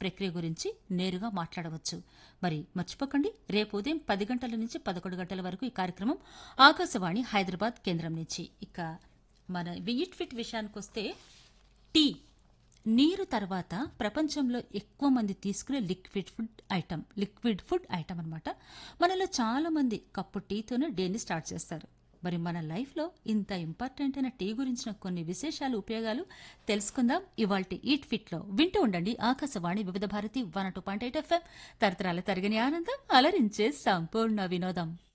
ప్రక్రియ గురించి నేరుగా మాట్లాడవచ్చు మరి మర్చిపోకండి రేపు ఉదయం పది గంటల నుంచి పదకొండు గంటల వరకు ఈ కార్యక్రమం ఆకాశవాణి హైదరాబాద్ కేంద్రం నుంచి ఇక మన వియిట్ ఫిట్ విషయానికి వస్తే టీ నీరు తర్వాత ప్రపంచంలో ఎక్కువ మంది తీసుకునే liquid food item liquid food item అనమాట మనలో చాలా మంది కప్పు టీతోనే డేని స్టార్ట్ చేస్తారు మరి మన లైఫ్లో ఇంత ఇంపార్టెంట్ అయిన టీ గురించిన కొన్ని విశేషాలు ఉపయోగాలు తెలుసుకుందాం ఇవాల్టి ఈట్ ఫిట్లో వింటూ ఉండండి Akashvani Vividh Bharati one two point eight FM తరతరాల తరగని ఆనందం అలరించే సంపూర్ణ వినోదం